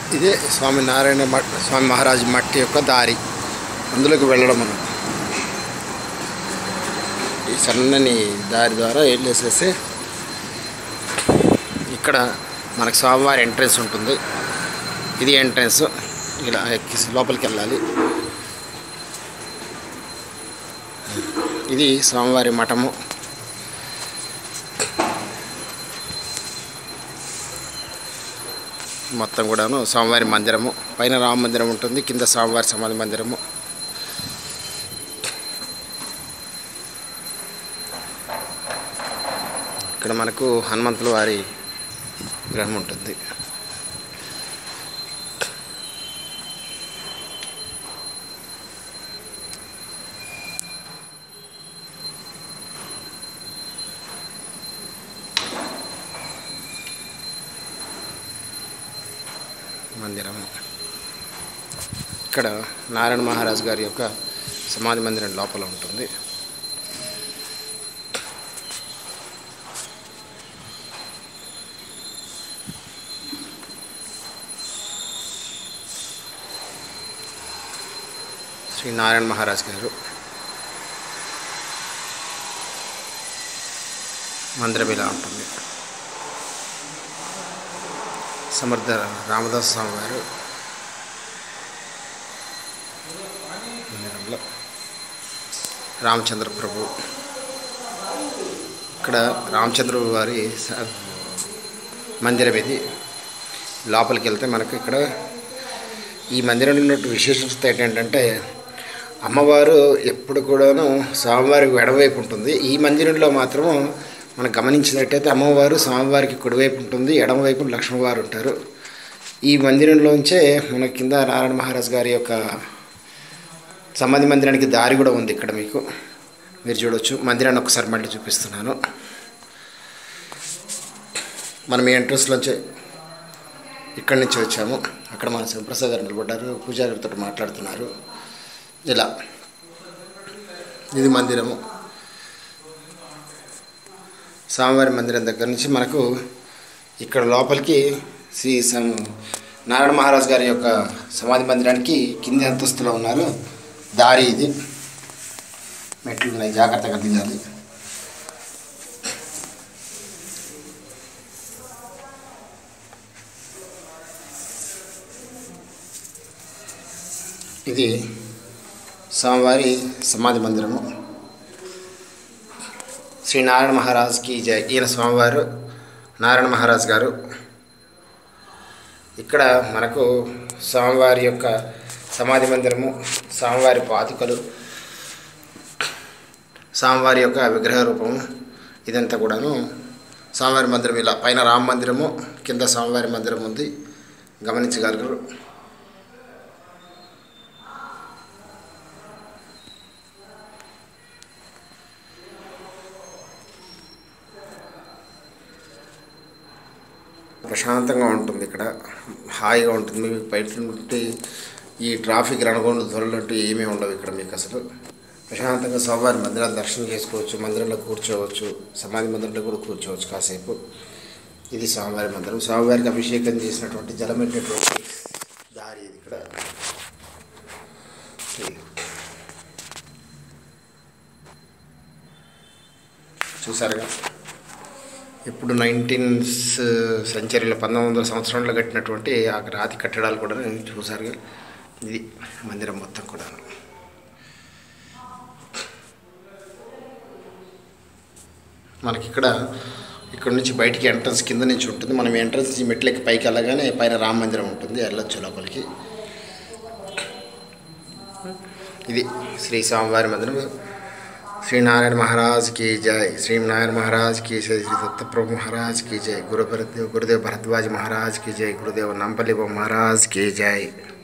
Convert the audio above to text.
ఇదే స్వామి నారాయణ మట్ స్వామి మహారాజ్ మట్టి యొక్క దారి అందులోకి వెళ్ళడం మనం ఈ సన్నని దారి ద్వారా వెళ్ళేసేసి ఇక్కడ మనకు స్వామివారి ఎంట్రన్స్ ఉంటుంది ఇది ఎంట్రన్స్ ఇలా ఎక్కి లోపలికి వెళ్ళాలి ఇది స్వామివారి మఠము మొత్తం కూడాను స్వామివారి మందిరము పైన రామ మందిరం ఉంటుంది కింద స్వామివారి సమాధి మందిరము ఇక్కడ మనకు హనుమంతుల వారి విగ్రహం ఉంటుంది మందిరం ఇక్కడ నారాయణ మహారాజు గారి యొక్క సమాధి మందిరం లోపల ఉంటుంది శ్రీ నారాయణ మహారాజ్ గారు మందిరం ఇలా ఉంటుంది సమర్థ రామదాస్ స్వామి గారు మందిరంలో రామచంద్ర ప్రభు ఇక్కడ రామచంద్ర వారి స- మందిరం ఇది లోపలికి వెళ్తే మనకు ఇక్కడ ఈ మందిరంలో ఉన్నట్టు విశేషత ఏంటంటే అమ్మవారు ఎప్పుడు కూడాను స్వామివారికి ఎడవైపు ఉంటుంది ఈ మందిరంలో మాత్రము మనం గమనించినట్టయితే అమ్మవారు స్వామివారికి కుడివైపు ఉంటుంది ఎడమవైపు లక్ష్మీవారు ఉంటారు ఈ మందిరంలోంచే మన కింద నారాయణ మహారాజ్ గారి యొక్క సమాధి మందిరానికి దారి కూడా ఉంది ఇక్కడ మీకు మీరు చూడొచ్చు మందిరాన్ని ఒకసారి మళ్ళీ చూపిస్తున్నాను మనం ఈ ఎంట్రన్స్లోంచే ఇక్కడి నుంచి వచ్చాము అక్కడ మన శివప్రసాద్ గారు నిలబడ్డారు పూజారితో మాట్లాడుతున్నారు ఇలా ఇది మందిరము స్వామివారి మందిరం దగ్గర నుంచి మనకు ఇక్కడ లోపలికి శ్రీ సం నారాయణ మహారాజ్ గారి యొక్క సమాధి మందిరానికి కింది అంతస్తులో ఉన్నారు దారి ఇది మెట్లు ఉన్నాయి జాగ్రత్తగా దిగాలి ఇది స్వామివారి సమాధి మందిరము శ్రీ నారాయణ మహారాజ్కి జై ఈయన స్వామివారు నారాయణ మహారాజ్ గారు ఇక్కడ మనకు స్వామివారి యొక్క సమాధి మందిరము స్వామివారి పాదుకలు స్వామివారి యొక్క విగ్రహ రూపము ఇదంతా కూడాను స్వామివారి మందిరం ఇలా పైన రామ మందిరము కింద స్వామివారి మందిరం ఉంది గమనించగలరు ప్రశాంతంగా ఉంటుంది ఇక్కడ హాయిగా ఉంటుంది మీకు బయట నుండి ఈ ట్రాఫిక్ రణగొండ ధరలంటూ ఏమీ ఉండవు ఇక్కడ మీకు అసలు ప్రశాంతంగా స్వామివారి మందిరాలు దర్శనం చేసుకోవచ్చు మందిరంలో కూర్చోవచ్చు సమాధి మందిరంలో కూడా కూర్చోవచ్చు కాసేపు ఇది స్వామివారి మందిరం స్వామివారికి అభిషేకం చేసినటువంటి జలమైనటువంటి దారి ఇది ఇక్కడ ఇది. చూసారుగా ఇప్పుడు నైన్టీన్ సెంచరీలో పంతొమ్మిది వందల సంవత్సరంలో కట్టినటువంటి ఆ రాతి కట్టడాలు కూడా నేను చూసారుగా ఇది మందిరం మొత్తం కూడా మనకి ఇక్కడ ఇక్కడ నుంచి బయటికి ఎంట్రన్స్ కింద నుంచి ఉంటుంది మనం ఎంట్రన్స్ నుంచి మెట్లకి పైకి వెళ్ళగానే పైన రామ మందిరం ఉంటుంది వెళ్ళొచ్చు లోపలికి ఇది శ్రీ స్వామివారి మందిరం श्री नारायण महाराज की जय श्री नारायण महाराज की जय श्री दत्तप्रभु महाराज की जय गुरु भरतदेव गुरुदेव भरद्वाज महाराज की जय गुरुदेव नामपल्ली महाराज की जय